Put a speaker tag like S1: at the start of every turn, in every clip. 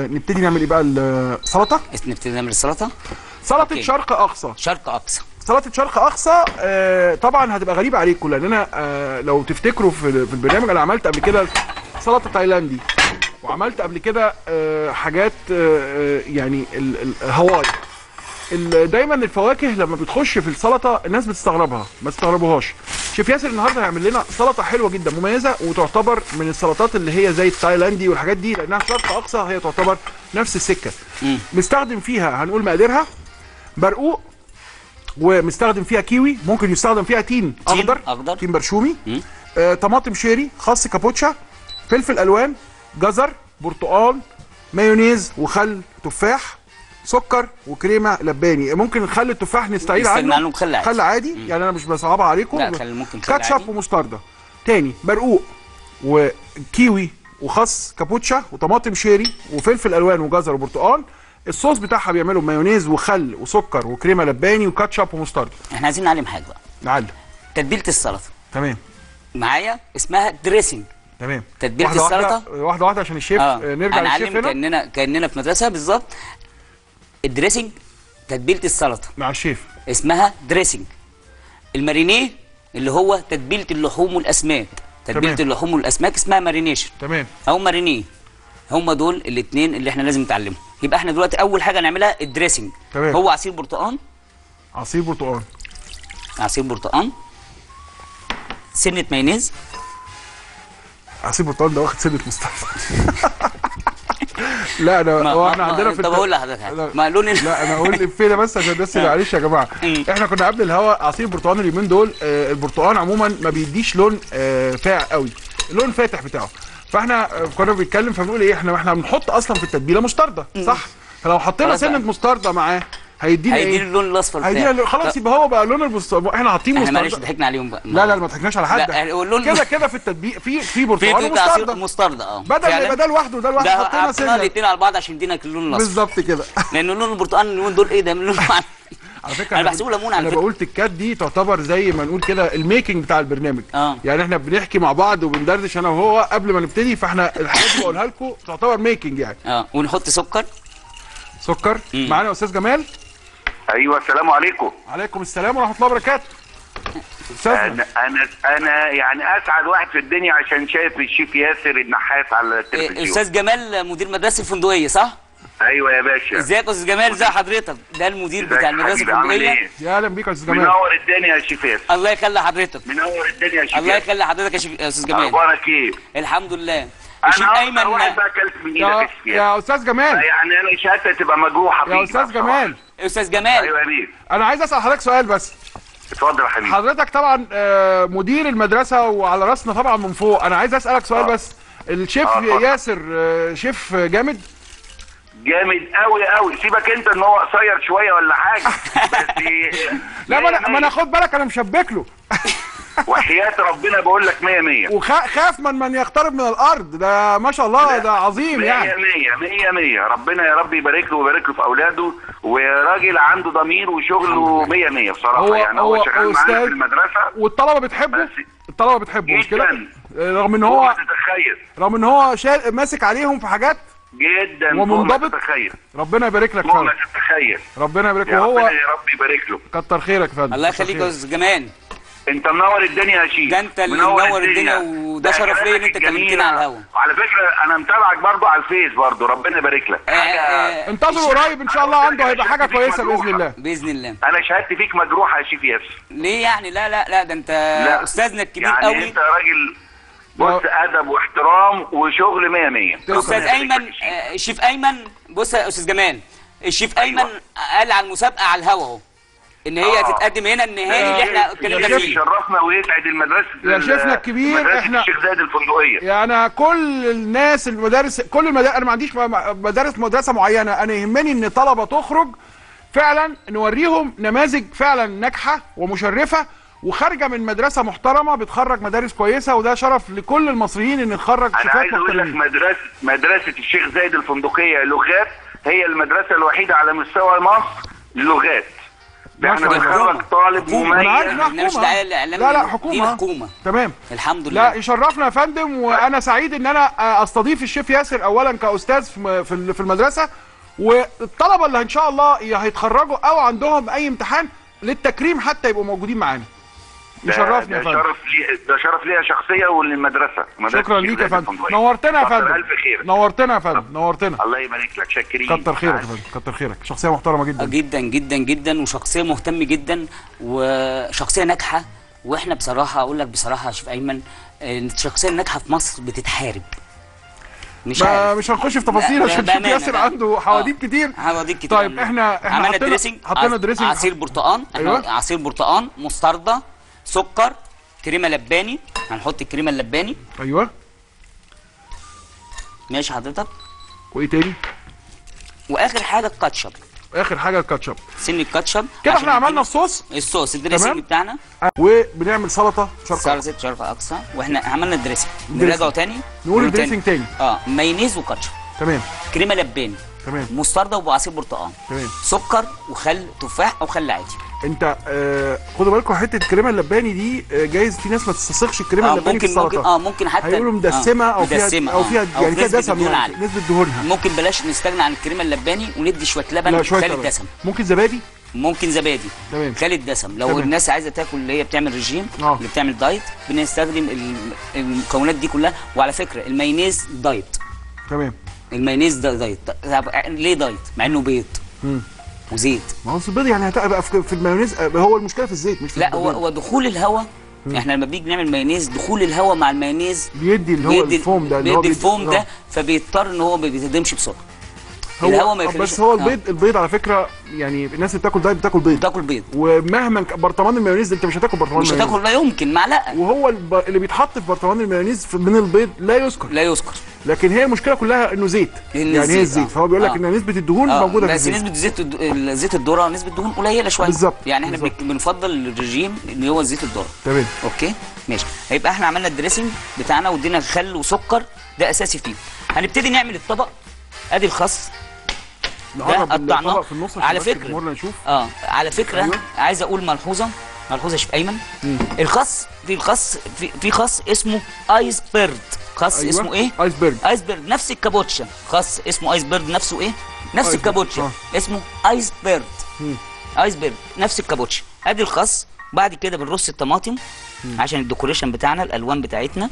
S1: آه نبتدي نعمل ايه بقى السلطه
S2: نبتدي نعمل السلطه
S1: سلطه
S2: أوكي.
S1: شرق اقصى
S2: شرق اقصى
S1: سلطه شرق اقصى آه طبعا هتبقى غريبه عليكم لان انا آه لو تفتكروا في, في البرنامج انا عملت قبل كده سلطه تايلاندي وعملت قبل كده آه حاجات آه آه، يعني ال- ال- الهواي ال- دايما الفواكه لما بتخش في السلطه الناس بتستغربها ما تستغربوهاش شيف ياسر النهارده هيعمل لنا سلطه حلوه جدا مميزه وتعتبر من السلطات اللي هي زي التايلاندي والحاجات دي لانها شرق اقصى هي تعتبر نفس السكه
S2: مم.
S1: مستخدم فيها هنقول مقاديرها برقوق ومستخدم فيها كيوي ممكن يستخدم فيها تين
S2: تين
S1: اخضر
S2: أخضر.
S1: تين برشومي
S2: مم.
S1: آه، طماطم شيري خس كابوتشا فلفل الوان جزر برتقال مايونيز وخل تفاح سكر وكريمه لباني ممكن نخلي التفاح نستعيد
S2: نستغنى
S1: عنه
S2: عنه بخل عادي.
S1: خل عادي يعني انا مش بصعبها عليكم
S2: لا، خل- ممكن خل
S1: كاتشب
S2: عادي.
S1: ومستردة تاني برقوق وكيوي وخس كابوتشا وطماطم شيري وفلفل الوان وجزر وبرتقال الصوص بتاعها بيعمله مايونيز وخل وسكر وكريمه لباني وكاتشب ومستردة
S2: احنا عايزين نعلم حاجه بقى
S1: نعلم
S2: تتبيله السلطه
S1: تمام
S2: معايا اسمها دريسنج
S1: تمام
S2: تتبيلة
S1: واحدة
S2: السلطة؟
S1: واحدة واحدة واحدة عشان الشيف
S2: اه
S1: آه. نرجع للشيف
S2: هنعلم
S1: هنا
S2: كاننا كاننا في مدرسه بالظبط الدريسنج تتبيله السلطه
S1: مع الشيف
S2: اسمها دريسنج المارينيه اللي هو تتبيله اللحوم والاسماك تتبيله
S1: تمام.
S2: اللحوم والاسماك اسمها مارينيشن
S1: تمام
S2: او مارينيه هم دول الاثنين اللي احنا لازم نتعلمهم يبقى احنا دلوقتي اول حاجه نعملها الدريسنج
S1: تمام.
S2: هو عصير برتقال
S1: عصير برتقال
S2: عصير برتقال سنه مايونيز
S1: عصير برتقال ده واخد سنة مصطفى لا انا
S2: ما-
S1: هو
S2: ما-
S1: احنا
S2: ما-
S1: عندنا في
S2: طب
S1: الت-
S2: اقول لحضرتك حاجة.
S1: لا-
S2: ما لون ال-
S1: لا انا اقول الفيه ده بس عشان بس معلش يا جماعه
S2: مم.
S1: احنا كنا قبل الهوا عصير برتقال اليومين دول آه، البرتقال عموما ما بيديش لون آه، فاقع قوي اللون فاتح بتاعه فاحنا آه، كنا بنتكلم فبنقول ايه احنا احنا بنحط اصلا في التتبيله مستردة صح فلو حطينا
S2: خلاص
S1: سنه
S2: بقى.
S1: مستردة معاه هيدينا
S2: هيديني
S1: ايه
S2: اللون الاصفر
S1: هيدينا
S2: بتاعه.
S1: خلاص يبقى هو بقى لون المستردة احنا حاطين
S2: احنا معلش
S1: مستردة
S2: ضحكنا عليهم بقى
S1: لا لا ما ضحكناش على حد
S2: لا، هو اللون-
S1: كده كده في التطبيق في في
S2: في
S1: برتقال
S2: بيبقى عصير
S1: ومستردة
S2: مستردة اه
S1: بدل ما
S2: فعلا.
S1: يبقى ده لوحده وده لوحده
S2: ده
S1: حطينا
S2: حطينا
S1: سنه
S2: الاثنين على بعض عشان يدينا اللون الاصفر
S1: بالظبط كده
S2: لان لون البرتقال اليومين دول ايه ده من لون
S1: على فكره
S2: انا بحسبه ليمون على
S1: انا
S2: فكره
S1: بقول تكات دي تعتبر زي ما نقول كده الميكنج بتاع البرنامج
S2: اه.
S1: يعني احنا بنحكي مع بعض وبندردش انا وهو قبل ما نبتدي فاحنا الحاجات دي بقولها لكم تعتبر ميكنج يعني
S2: اه ونحط سكر
S1: سكر
S2: مم.
S1: معانا استاذ جمال
S3: ايوه السلام عليكم
S1: عليكم السلام ورحمه الله وبركاته استاذنا
S3: انا انا انا يعني اسعد واحد في الدنيا عشان شايف الشيف ياسر النحاس على
S2: إيه،
S3: التلفزيون
S2: استاذ جمال مدير مدرسه الفندقيه صح
S3: ايوه يا باشا
S2: ازيك يا استاذ جمال ازي حضرتك ده المدير
S3: ازيك
S2: بتاع
S3: يا
S2: المدرسه
S3: حبيبي، عامل
S2: الفندقيه
S3: ايه؟
S1: يا اهلا بيك يا استاذ جمال
S3: منور الدنيا يا شيف ياسر
S2: الله يخلي حضرتك
S3: منور الدنيا يا شيف
S2: الله
S3: ياسر
S2: يخلي حضرتك يا شيف- يا استاذ جمال
S3: اخبارك ايه؟
S2: الحمد لله الشيف
S3: انا
S2: ايمن
S3: اكتر واحد بقى اكلت من
S1: يا,
S3: ايدك يا
S1: يا استاذ جمال
S3: يعني انا شهادتي تبقى مجروحه
S1: يا
S3: فيك
S1: استاذ
S3: بقى بصراحة.
S1: جمال
S2: استاذ جمال
S3: ايوه يا بيه
S1: انا عايز اسال حضرتك سؤال بس
S3: اتفضل يا حبيبي
S1: حضرتك طبعا آه، مدير المدرسه وعلى راسنا طبعا من فوق انا عايز اسالك سؤال
S3: آه.
S1: بس الشيف
S3: آه، اتفضل.
S1: ياسر آه، شيف جامد
S3: جامد قوي قوي سيبك انت ان هو قصير شويه ولا حاجه بس
S1: لا ما انا ما انا
S3: مية
S1: خد بالك انا مشبك له
S3: وحياه ربنا بقول لك 100 100
S1: وخاف من من يقترب من الارض ده ما شاء الله
S3: لا.
S1: ده عظيم
S3: مية
S1: يعني
S3: مية مية مية ربنا يا رب يبارك له ويبارك له في اولاده وراجل عنده ضمير وشغله مية مية بصراحه
S1: هو-
S3: يعني هو,
S1: هو
S3: شغال معانا
S1: أستاذ-
S3: في المدرسه
S1: والطلبه بتحبه
S3: بس-
S1: الطلبه بتحبه مش كده
S3: جداً.
S1: آه، رغم ان
S3: هو
S1: هو
S3: تتخيل
S1: رغم ان هو شال ماسك عليهم في حاجات
S3: جدا فوق
S1: ومنضبط.
S3: ما تتخيل
S1: ربنا يبارك لك
S3: فوق ما
S1: فعلا
S3: تتخيل
S1: ربنا يبارك له
S3: يا
S1: وهو
S3: ربنا يا رب يبارك له
S1: كتر خيرك يا فندم
S2: الله
S1: كتر
S2: يخليك يا
S1: خيرك.
S2: استاذ جمال
S3: انت منور الدنيا يا شيخ
S2: ده انت اللي منور الدنيا وده شرف ليا ان انت كلمتنا على الهوا.
S3: وعلى فكره انا متابعك برضو على الفيس برضو ربنا يبارك لك
S2: آه، آه،
S1: انتظروا قريب ان شاء الله عنده هيبقى حاجه كويسه باذن الله
S2: باذن الله
S3: انا شهادتي فيك مجروحه يا شيف ياسر
S2: ليه يعني لا لا لا ده انت
S3: لا.
S2: استاذنا الكبير
S3: يعني
S2: قوي
S3: انت راجل بص ادب واحترام وشغل 100 100
S2: استاذ ايمن آه، الشيف ايمن بص يا استاذ جمال الشيف
S3: أيوة.
S2: ايمن قال على المسابقه على الهوا اهو ان هي
S3: آه.
S2: تتقدم هنا النهائي اللي احنا اتكلمنا
S1: شيف
S2: فيه
S3: شرفنا ويسعد المدرسه
S1: يا شيفنا الكبير،
S3: مدرسة
S1: احنا-
S3: الشيخ زايد الفندقيه
S1: يعني كل الناس المدارس كل المدارس انا ما عنديش م- مدارس مدرسه معينه انا يهمني ان طلبه تخرج فعلا نوريهم نماذج فعلا ناجحه ومشرفه وخارجه من مدرسه محترمه بتخرج مدارس كويسه وده شرف لكل المصريين ان نخرج
S3: انا
S1: شيفات
S3: عايز اقول لك
S1: محترمين
S3: مدرسه مدرسه الشيخ زايد الفندقيه لغات هي المدرسه الوحيده على مستوى مصر للغات ده احنا
S1: ما شاء الله.
S3: بنخرج طالب
S2: حكومة.
S1: انا عارف
S3: مميز
S1: انها
S2: إحنا مش
S1: حكومه
S2: دعاية للإعلام
S1: لا لا
S2: دي
S1: حكومه
S2: حكومة.
S1: تمام
S2: الحمد لله
S1: لا يشرفنا يا فندم وانا سعيد ان انا آه، استضيف الشيف ياسر اولا كاستاذ في م- في ال- في المدرسه والطلبه اللي ان شاء الله يا هيتخرجوا او عندهم اي امتحان للتكريم حتى يبقوا موجودين معانا
S3: ده-
S1: يشرفنا
S3: ده
S1: يا فندم
S3: شرف لي ده شرف ليا شخصيه وللمدرسه مدرسة
S1: شكرا
S3: الشيخ
S1: ليك يا
S3: زايد
S1: فندم
S3: الفندقية.
S1: نورتنا يا
S3: كتر
S1: فندم
S3: الف خير
S1: نورتنا يا فندم نورتنا
S3: الله يبارك لك شاكرين
S1: كتر خيرك يا فندم كتر خيرك شخصيه محترمه جدا
S2: جدا جدا جدا وشخصيه مهتم جدا وشخصيه ناجحه واحنا بصراحه اقول لك بصراحه يا شيف ايمن آه، الشخصيه الناجحه في مصر بتتحارب مش
S1: ما
S2: عارف
S1: مش هنخش في تفاصيل
S2: لا،
S1: عشان شوف
S2: بأمانة
S1: ياسر
S2: بقى.
S1: عنده حواديت
S2: آه.
S1: كتير
S2: حواديت كتير
S1: طيب احنا احنا
S2: عملنا
S1: حطينا
S2: دريسنج
S1: حطينا
S2: عص-
S1: دريسنج
S2: عصير برتقان احنا
S1: أيوة.
S2: عصير برتقان مستردة سكر كريمه لباني هنحط الكريمه اللباني
S1: ايوه
S2: ماشي حضرتك
S1: وايه تاني
S2: واخر حاجه الكاتشب
S1: اخر حاجه الكاتشب
S2: سن الكاتشب
S1: كده
S2: عشان
S1: احنا عملنا
S2: يدينا
S1: الصوص
S2: الصوص الدريسنج
S1: تمام.
S2: بتاعنا
S1: وبنعمل سلطه شرقاء
S2: سلطه شرق اقصى واحنا عملنا الدريسنج
S1: دريسنج.
S2: نراجعه تاني
S1: نقول
S2: نقوله
S1: الدريسنج تاني
S2: اه مايونيز وكاتشب
S1: تمام
S2: كريمه لباني
S1: تمام
S2: مستردة وعصير برتقال
S1: تمام
S2: سكر وخل تفاح او خل عادي
S1: انت آه خدوا بالكم حته الكريمه اللباني دي آه جايز في ناس ما تستسيغش الكريمه
S2: اه
S1: اللباني في
S2: ممكن ممكن
S1: السلطه
S2: اه ممكن حتى
S1: هيقولوا مدسمه
S2: آه،
S1: او فيها
S2: مدسمة،
S1: او
S2: آه.
S1: فيها
S2: أو
S1: يعني فيها
S2: نسبة
S1: دسم
S2: دهون
S1: يعني
S2: عالية.
S1: نسبه دهونها
S2: ممكن بلاش نستغنى عن الكريمه اللباني وندي شويه لبن
S1: لا شويه
S2: خالي
S1: لبن.
S2: الدسم
S1: ممكن زبادي
S2: ممكن زبادي
S1: تمام
S2: خالي الدسم لو
S1: تمام.
S2: الناس عايزه تاكل اللي هي بتعمل رجيم
S1: آه.
S2: اللي بتعمل دايت بنستخدم ال- المكونات دي كلها وعلى فكره المايونيز دايت
S1: تمام
S2: المايونيز ده دايت طب ليه دايت مع انه بيض
S1: مم.
S2: وزيت
S1: ما هو البيض يعني هتبقى في في المايونيز آه، هو المشكله في الزيت مش في
S2: لا هو
S1: البيض.
S2: هو دخول الهواء احنا لما بنيجي نعمل مايونيز دخول الهواء مع المايونيز
S1: بيدي اللي هو
S2: بيدي
S1: الفوم ده اللي هو
S2: بيدي الفوم ده
S1: آه.
S2: فبيضطر ان هو ما بيتهضمش بسرعه
S1: هو
S2: الهواء ما
S1: آه،
S2: يخليش
S1: بس هو
S2: آه.
S1: البيض البيض على فكره يعني الناس اللي بتاكل دايت بتاكل بيض
S2: بتاكل بيض
S1: ومهما ك- برطمان المايونيز ده انت مش هتاكل برطمان
S2: مش
S1: المايونيز.
S2: هتاكل لا يمكن معلقه
S1: وهو الب... اللي بيتحط في برطمان المايونيز في- من البيض لا يذكر
S2: لا يذكر
S1: لكن هي المشكله كلها انه زيت
S2: إن
S1: يعني هي
S2: الزيت،
S1: الزيت
S2: آه.
S1: فهو بيقول لك
S2: آه.
S1: ان نسبه الدهون
S2: آه،
S1: موجوده في
S2: بس
S1: الزيت
S2: نسبه زيت الد- زيت الذره نسبه دهون قليله شويه
S1: بالظبط،
S2: يعني احنا
S1: بالظبط.
S2: بنك- بنفضل الرجيم اللي هو زيت الذره
S1: تمام
S2: اوكي ماشي هيبقى احنا عملنا الدريسنج بتاعنا وادينا خل وسكر ده اساسي فيه هنبتدي نعمل الطبق ادي الخس
S1: نقرب
S2: قطعناه.
S1: الطبق في النص عشان
S2: على
S1: بس
S2: فكرة.
S1: الجمهور نشوف
S2: اه على فكره
S1: أيوة.
S2: أيوة. عايز اقول ملحوظه ملحوظه يا شيف ايمن الخس في الخس في, في خس اسمه ايس بيرد خس
S1: أيوة.
S2: اسمه ايه
S1: ايس بيرج
S2: ايس بيرد نفس الكابوتشا خاص اسمه ايس بيرد نفسه ايه نفس
S1: آيس
S2: الكابوتشا
S1: بيرد،
S2: اسمه ايس بيرد ايس بيرد نفس الكابوتشا ادي الخس بعد كده بنرص الطماطم عشان الديكوريشن بتاعنا الالوان بتاعتنا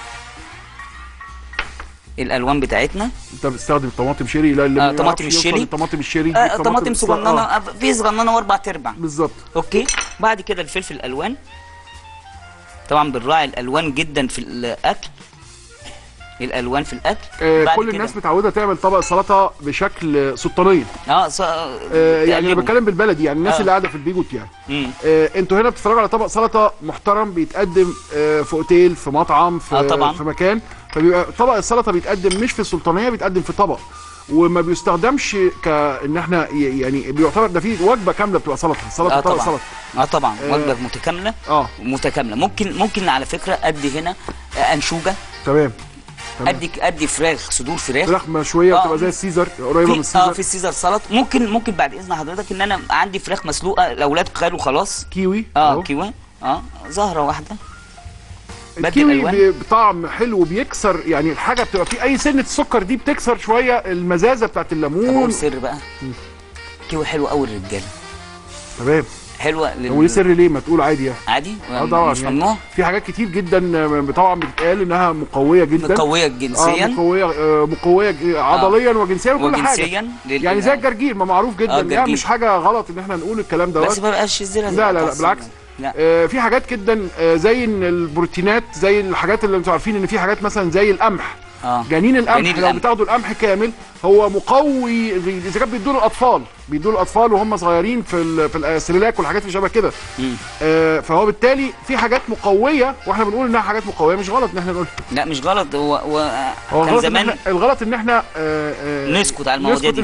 S2: الالوان بتاعتنا
S1: انت بتستخدم طماطم شيري لا اللي
S2: آه،
S1: ما
S2: طماطم
S1: يعرفش يوصل
S2: الشيري.
S1: للطماطم الشيري
S2: آه
S1: دي
S2: طماطم
S1: الص-
S2: صغننه
S1: آه،
S2: آه. في صغننه واربع تربع
S1: بالظبط
S2: اوكي بعد كده الفلفل الالوان طبعا بنراعي الالوان جدا في الاكل الالوان في الاكل
S1: آه
S2: بعد
S1: كل
S2: كده-
S1: الناس متعوده تعمل طبق سلطه بشكل سلطانيه
S2: اه ص...
S1: آه يعني انا
S2: تقلبه.
S1: بتكلم بالبلدي يعني الناس
S2: آه.
S1: اللي قاعده في البيوت يعني
S2: مم.
S1: آه انتوا هنا بتتفرجوا على طبق سلطه محترم بيتقدم آه في اوتيل في مطعم في
S2: آه طبعاً.
S1: في مكان فبيبقى طبق السلطه بيتقدم مش في السلطانيه بيتقدم في طبق وما بيستخدمش كان احنا ي- يعني بيعتبر ده في وجبه كامله بتبقى سلطه سلطه
S2: اه
S1: طبق
S2: طبعا
S1: سلطه
S2: اه طبعا
S1: آه.
S2: وجبه متكامله
S1: اه
S2: متكامله ممكن ممكن على فكره ادي هنا آه، انشوجه
S1: تمام تمام.
S2: ادي ادي فراخ صدور فراخ
S1: فراخ مشويه
S2: آه.
S1: بتبقى زي السيزر قريبه من
S2: في اه
S1: السيزر
S2: في السيزر سلطه ممكن ممكن بعد اذن حضرتك ان انا عندي فراخ مسلوقه الاولاد كلوا خلاص
S1: كيوي
S2: اه
S1: أهو.
S2: كيوي اه زهره واحده بدل
S1: الكيوي
S2: ألوان.
S1: بي- بطعم حلو بيكسر يعني الحاجه بتبقى في اي سنه السكر دي بتكسر شويه المزازه بتاعت
S2: طب
S1: الليمون
S2: اقول سر بقى كيوي حلو قوي للرجاله
S1: تمام
S2: حلوه لل...
S1: هو ليه سر ليه ما تقول عادي يعني
S2: عادي
S1: اه طبعا
S2: مش
S1: يعني
S2: ممنوع
S1: في حاجات كتير جدا آه، طبعا بتتقال انها مقويه جدا
S2: قويه
S1: اه
S2: جنسيا
S1: مقويه آه مقويه ج- عضليا وجنسيا وكل حاجه
S2: وجنسيا لل-
S1: يعني زي الجرجير ما معروف جدا
S2: آه،
S1: يعني
S2: الجرجير.
S1: مش حاجه غلط ان احنا نقول الكلام
S2: بس
S1: دوت
S2: ما بقاش الزر
S1: لا لا لا بالعكس
S2: لا
S1: آه في حاجات جدا آه زي ان البروتينات زي الحاجات اللي انتوا عارفين ان في حاجات مثلا زي القمح
S2: اه
S1: جنين القمح
S2: جنين
S1: لو
S2: القمح.
S1: بتاخدوا القمح كامل هو مقوي اذا كان بيدوا الاطفال بيدوا الاطفال وهم صغيرين في ال- في السريلاك والحاجات اللي شبه كده
S2: مم.
S1: آه فهو بالتالي في حاجات مقويه واحنا بنقول انها حاجات مقويه مش غلط ان احنا نقول
S2: لا مش غلط هو هو
S1: هو
S2: كان
S1: الغلط ان
S2: زمان
S1: احنا الغلط ان احنا آه آه
S2: نسكت على المواضيع
S1: نسكت
S2: دي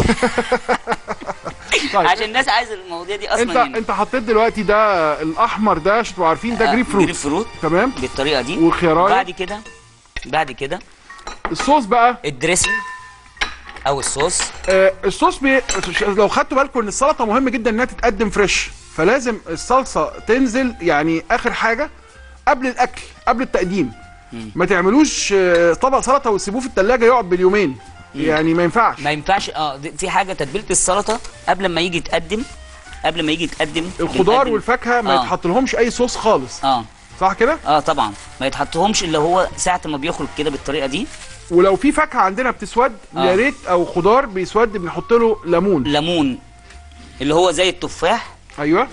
S1: طيب
S2: عشان الناس عايزه المواضيع دي اصلا
S1: انت
S2: هنا.
S1: انت حطيت دلوقتي ده الاحمر ده عشان تبقوا عارفين ده جريب فروت
S2: جريب فروت
S1: تمام
S2: بالطريقه دي
S1: وخيرايه.
S2: بعد كده بعد كده
S1: الصوص بقى
S2: الدريسنج او الصوص
S1: آه الصوص بي... لو خدتوا بالكم ان السلطه مهم جدا انها تتقدم فريش فلازم الصلصه تنزل يعني اخر حاجه قبل الاكل قبل التقديم ما تعملوش آه، طبق سلطه وتسيبوه في التلاجة يقعد باليومين يعني ما ينفعش
S2: ما ينفعش اه دي- في حاجه تتبيله السلطه قبل ما يجي يتقدم قبل ما يجي يتقدم
S1: الخضار
S2: بنقدم-
S1: والفاكهه ما
S2: آه.
S1: يتحط لهمش اي صوص خالص
S2: اه
S1: صح كده
S2: اه طبعا ما يتحطهمش الا هو ساعه ما بيخرج كده بالطريقه دي
S1: ولو في فاكهه عندنا بتسود
S2: آه.
S1: يا ريت او خضار بيسود بنحط له ليمون
S2: ليمون اللي هو زي التفاح
S1: ايوه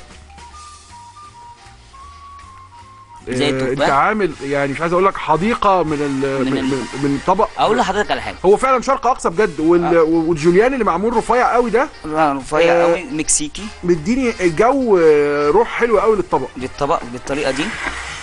S2: زي
S1: آه،
S2: التفاح.
S1: انت عامل يعني مش عايز اقول لك حديقه من ال
S2: من
S1: من,
S2: ال-
S1: من, من طبق
S2: اقول لحضرتك على حاجه
S1: هو فعلا شرق اقصى بجد وال... والجوليان اللي معمول رفيع قوي ده
S2: رفيع
S1: آه.
S2: قوي مكسيكي
S1: مديني جو آه، روح حلو قوي للطبق
S2: بالطبق بالطريقه دي